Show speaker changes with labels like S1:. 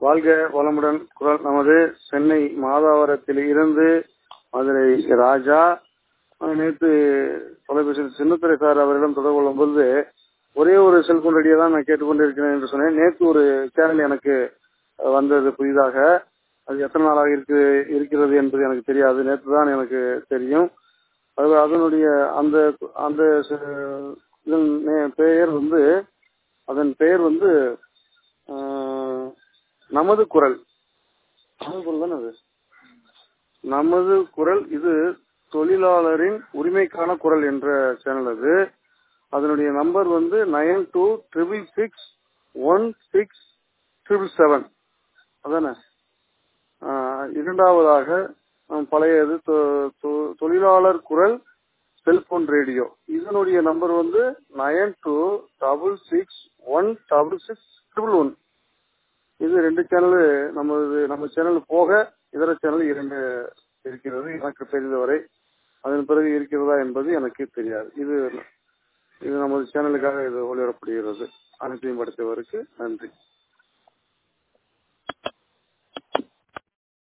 S1: வாழ்க வளமுடன் குரல் நமது சென்னை மாதாவரத்தில் இருந்து மதுரை ராஜா நேற்று தொலைபேசியில் சின்னத்துறை சார் அவரிடம் தொடர்பு கொள்ளும் பொழுது ஒரே ஒரு செல்போன் ரெடியாக தான் நான் கேட்டுக்கொண்டிருக்கிறேன் என்று சொன்னேன் நேற்று ஒரு சேனல் எனக்கு வந்தது புதிதாக அது எத்தனை நாளாக இருக்கு இருக்கிறது என்பது எனக்கு தெரியாது நேற்று தான் எனக்கு தெரியும் அது அதனுடைய அந்த அந்த இதன் பெயர் வந்து அதன் பெயர் வந்து நமது குரல் நமது குரல் தானே அது நமது குரல் இது தொழிலாளரின் உரிமைக்கான குரல் என்ற சேனல் அது அதனுடைய நம்பர் வந்து nine two triple six one six triple seven அதானே இரண்டாவதாக பழையது தொழிலாளர் குரல் செல்போன் ரேடியோ இதனுடைய நம்பர் வந்து nine two double six one double six triple one இது ரெண்டு சேனல் நமது நம்ம சேனல் போக இதர சேனல் இரண்டு இருக்கிறது எனக்கு தெரிந்தவரை அதன் பிறகு இருக்கிறதா என்பது எனக்கு தெரியாது இது இது நமது சேனலுக்காக இது ஒளிபரப்படுகிறது அனைத்தையும் படித்தவருக்கு நன்றி